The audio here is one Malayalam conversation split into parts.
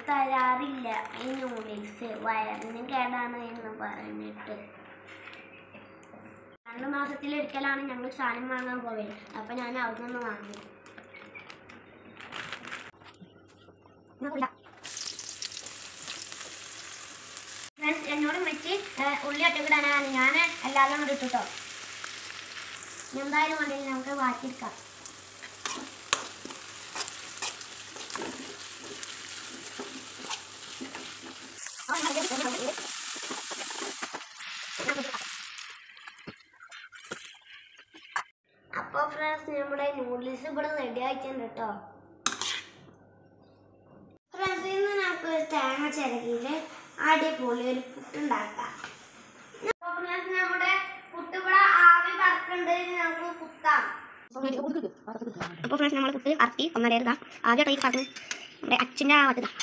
തരാറില്ല ഈ നൂഡിൽസ് വയറിന് കേടാണ് എന്ന് പറഞ്ഞിട്ട് രണ്ട് മാസത്തിലൊരിക്കലാണ് ഞങ്ങൾ സാധനം വാങ്ങാൻ പോയത് അപ്പം ഞാൻ അവിടെ നിന്ന് വാങ്ങി ഫ്രണ്ട്സ് എന്നോട് വെച്ച് ഉള്ളി ഒറ്റക്കിടാനാണ് ഞാൻ എല്ലാവരും കൂടി ഇട്ടിട്ടോ എന്തായാലും വേണ്ടി നമുക്ക് വാറ്റിയെടുക്കാം അപ്പോൾ ഫ്രണ്ട്സ് നമ്മുടെ നൂഡിൽസ് ഇവിടെ റെഡി ആയിട്ടുണ്ട് കേട്ടോ ഫ്രണ്ട്സ് ഇന്ന് നമുക്ക് ഒരു തേങ്ങ ചിരകിയിട്ട് അടിപൊളി ഒരു പുട്ടുണ്ടാക്കാം അപ്പോൾ ഫ്രണ്ട്സ് നമ്മുടെ പുട്ട് ഇവിടെ ആവി പറക്കുന്നുണ്ട് ഇനി നമുക്ക് കുത്താം അപ്പോൾ ഫ്രണ്ട്സ് നമ്മൾ പുട്ട് അറക്കി ഒന്നര ഇതാ ആദ്യം ട്രൈ പറഞ്ഞു നമ്മുടെ അച്ഛൻ്റെ ആ വട്ടതാ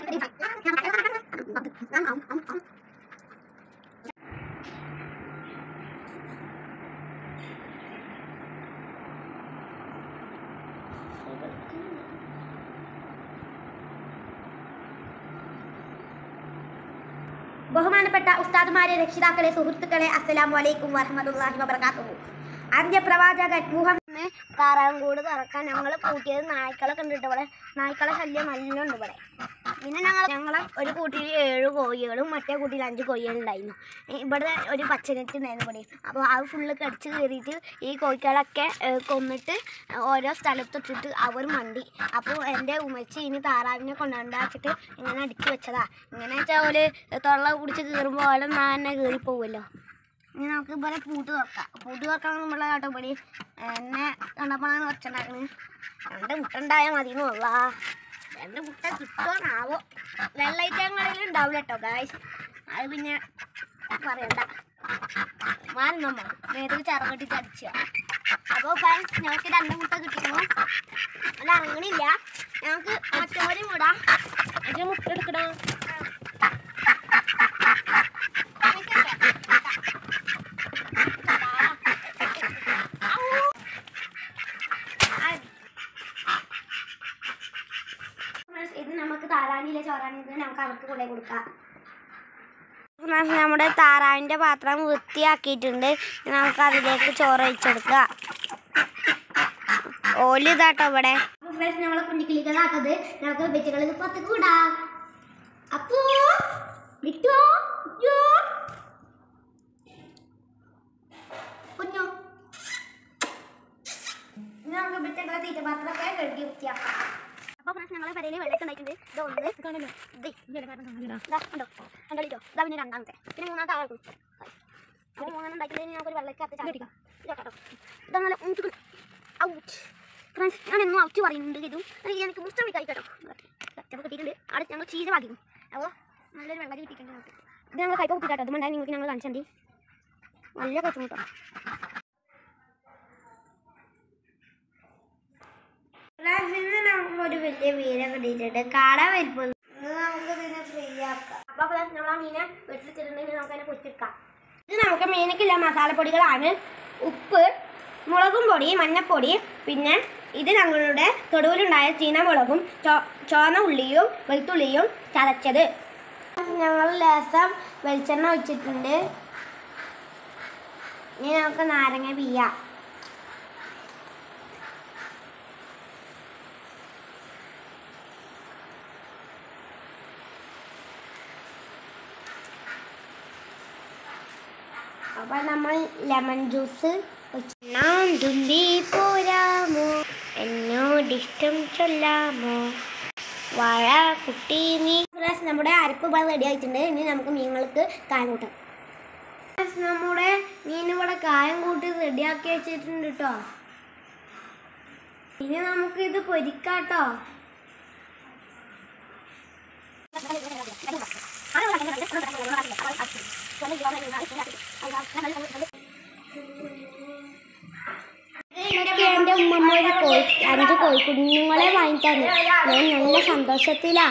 ബഹുമാനപ്പെട്ട ഉസ്താദുമാരെ രക്ഷിതാക്കളെ സുഹൃത്തുക്കളെ അസ്സലാമു അലൈക്കും വറഹ്മത്തുള്ളാഹി വബറകാതുഹു അന്ത്യപ്രവാചകൻ മുഹമ്മദ് താറാങ്കൂട് തുറക്കാൻ ഞങ്ങൾ കൂട്ടിയത് നായ്ക്കളെ കണ്ടിട്ട് ഇവിടെ നായ്ക്കളെ ശല്യം നല്ല ഉണ്ട് ഇവിടെ പിന്നെ ഞങ്ങൾ ഞങ്ങളെ ഒരു കൂട്ടിയിൽ ഏഴ് കോഴികളും മറ്റേ കൂട്ടിയിൽ അഞ്ച് കോഴികളും ഉണ്ടായിരുന്നു ഇവിടെ ഒരു പച്ചനെറ്റ് ഉണ്ടായിരുന്നു ഇവിടെ അപ്പോൾ അത് ഫുള്ള് കടിച്ച് കയറിയിട്ട് ഈ കോഴിക്കളൊക്കെ ഏഹ്, കൊന്നിട്ട് ഓരോ സ്ഥലത്തിട്ടിട്ട് അവർ മണ്ടി അപ്പോൾ എൻ്റെ ഉമ്മച്ചി ഇനി താറാവിനെ കൊണ്ടുണ്ടാച്ചിട്ട് ഇങ്ങനെ അടിച്ചു വെച്ചതാ ഇങ്ങനെ വെച്ചാൽ ഓല് തൊള്ള കുടിച്ച് കീറുമ്പോൾ ഓല നാന്നെ കീറി പോവുമല്ലോ ഇനി നമുക്ക് ഇവിടെ പൂട്ട് തുറക്കാം പൂട്ട് തുറക്കാൻ നമ്മളെ കാട്ടപ്പടി എന്നെ കണ്ടപ്പോഴാണ് വെച്ചിട്ടുണ്ടാക്കുന്നത് രണ്ട് മുട്ട ഉണ്ടായാൽ മതി എന്നുള്ള രണ്ട് മുട്ട കിട്ടുമെന്നാവോ വെള്ളൈറ്റങ്ങളിൽ ഉണ്ടാവില്ല കേട്ടോ ഗായ്സ് അത് പിന്നെ പറയണ്ട മാറി നമ്മ നേരത്തെ ചറകെട്ടിട്ട് അടിച്ച അപ്പോൾ ഫ്രണ്ട്സ് ഞങ്ങൾക്ക് രണ്ട് മുട്ട കിട്ടുന്നു അല്ല അങ്ങനെയില്ല ഞങ്ങൾക്ക് മറ്റവരും വിടാം അതിന് മുട്ട എടുക്കണം ഇത് നമുക്ക് താറാനിയിലെ ചോറാണ് ഇത് നമുക്ക് അവർക്ക് കൊണ്ടുപോയി കൊടുക്കാം നമ്മുടെ താറാവിൻ്റെ പാത്രം വൃത്തിയാക്കിയിട്ടുണ്ട് ഇനി നമുക്ക് അതിലേക്ക് ചോറ് ഒഴിച്ചെടുക്കുക ഓല് ഇതാട്ടോ ഇവിടെ നമ്മളെ കുഞ്ഞിക്കിളികളാക്കത് നമുക്ക് വെച്ചുകളിൽ പുറത്തേക്ക് വിടാം അപ്പോ വിട്ടോ അയ്യോ. കുഞ്ഞു ഇനി നമുക്ക് വെച്ചുള്ള തീറ്റ പാത്രമൊക്കെ കഴുകി വൃത്തിയാക്കാം അപ്പോൾ ഫ്രണ്ട്സ് ഞങ്ങളെ പെരയിൽ വെള്ളമൊക്കെ ഉണ്ടായിട്ടുണ്ട് ഇത് ഒന്ന് കാണല്ലോ ഇത് ഇതാ കണ്ടോ കണ്ടോ ഇതാ പിന്നെ രണ്ടാമത്തെ പിന്നെ മൂന്നാമത്തെ ആൾക്കും അപ്പോൾ മൂന്നെണ്ണം ഉണ്ടാക്കിയതിന് ഞങ്ങൾക്ക് ഒരു വെള്ളമൊക്കെ അത്ത് ചാടിക്കാം ഇതാട്ടോ ഇതാ നല്ല ഊറ്റ് ഔട്ട് ഫ്രണ്ട്സ് ഞാൻ എന്നും ഔട്ട് പറയുന്നുണ്ട് ഇതും എനിക്ക് എനിക്ക് മുസ്തം കഴിക്കട്ടോ ചിലപ്പോൾ കിട്ടിയിട്ടുണ്ട് അവിടെ ഞങ്ങൾ ചീര വാങ്ങിക്കും അപ്പോൾ നല്ലൊരു വെള്ളം കിട്ടിയിട്ടുണ്ട് നമുക്ക് ഇത് ഞങ്ങൾ കൈപ്പ കുത്തിക്കാട്ടോ അത് മണ്ടായി നിങ്ങൾക്ക് ഞങ്ങൾ കാണിച്ചാൽ നല്ല കച്ചുമുട്ടോ ഇന്ന് നമുക്ക് ഒരു വലിയ മീനെ കിട്ടിയിട്ടുണ്ട് കാണാൻ വരുമ്പോൾ നമുക്ക് ഇതിനെ ഫ്രീ ആക്കാം അപ്പൊ പ്ലസ് നമ്മൾ ആ മീനെ വെച്ചിട്ടുണ്ടെങ്കിൽ നമുക്ക് അതിനെ പൊച്ചെടുക്കാം ഇത് നമുക്ക് മീനക്കില്ല മസാലപ്പൊടികളാണ് ഉപ്പ് മുളകും പൊടി മഞ്ഞപ്പൊടി പിന്നെ ഇത് ഞങ്ങളുടെ തൊടുവിലുണ്ടായ ചീനമുളകും ചോ ചുവന്ന ഉള്ളിയും വെളുത്തുള്ളിയും ചതച്ചത് ഞങ്ങൾ ലേസം വെളിച്ചെണ്ണ ഒഴിച്ചിട്ടുണ്ട് ഇനി നമുക്ക് നാരങ്ങ പിയ്യാം അപ്പൊ നമ്മൾ ലെമൺ ജ്യൂസ് നാം തുമ്പി പോരാമോ എന്നോടിഷ്ടം ചൊല്ലാമോ വാഴ കുട്ടി നീ നമ്മുടെ അരപ്പ് ഇവിടെ റെഡി ആയിട്ടുണ്ട് ഇനി നമുക്ക് മീനുകൾക്ക് കായം കൂട്ടാം Guys, നമ്മുടെ മീൻ ഇവിടെ കായം കൂട്ടി റെഡിയാക്കി വെച്ചിട്ടുണ്ട് കേട്ടോ ഇനി നമുക്ക് ഇത് പൊരിക്കാട്ടോ ഇതൊക്കെ എൻ്റെ ഉമ്മമ്മ ഒരു കോഴി അഞ്ച് കോഴിക്കുഞ്ഞുങ്ങളെ വാങ്ങി തന്നു ഞാൻ നല്ല സന്തോഷത്തിലാ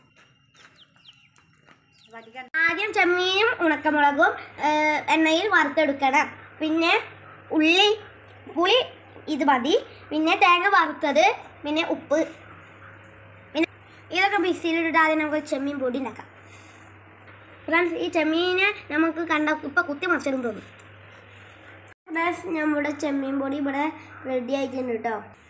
ആദ്യം ചെമ്മീനും ഉണക്കമുളകും ഏഹ്, എണ്ണയിൽ വറുത്തെടുക്കണം പിന്നെ ഉള്ളി പുളി ഇത് മതി പിന്നെ തേങ്ങ വറുത്തത് പിന്നെ ഉപ്പ് പിന്നെ ഇതൊക്കെ മിക്സിയിലിട്ടിട്ട് ആദ്യം നമുക്ക് ചെമ്മീൻ പൊടി ഉണ്ടാക്കാം ഫ്രണ്ട്സ് ഈ ചെമ്മീനെ നമുക്ക് കണ്ട ഇപ്പം കുത്തി മറിച്ചിടും തോന്നും ഫ്രണ്ട്സ് നമ്മുടെ ചെമ്മീൻ പൊടി ഇവിടെ റെഡി ആയിട്ടുണ്ട് കേട്ടോ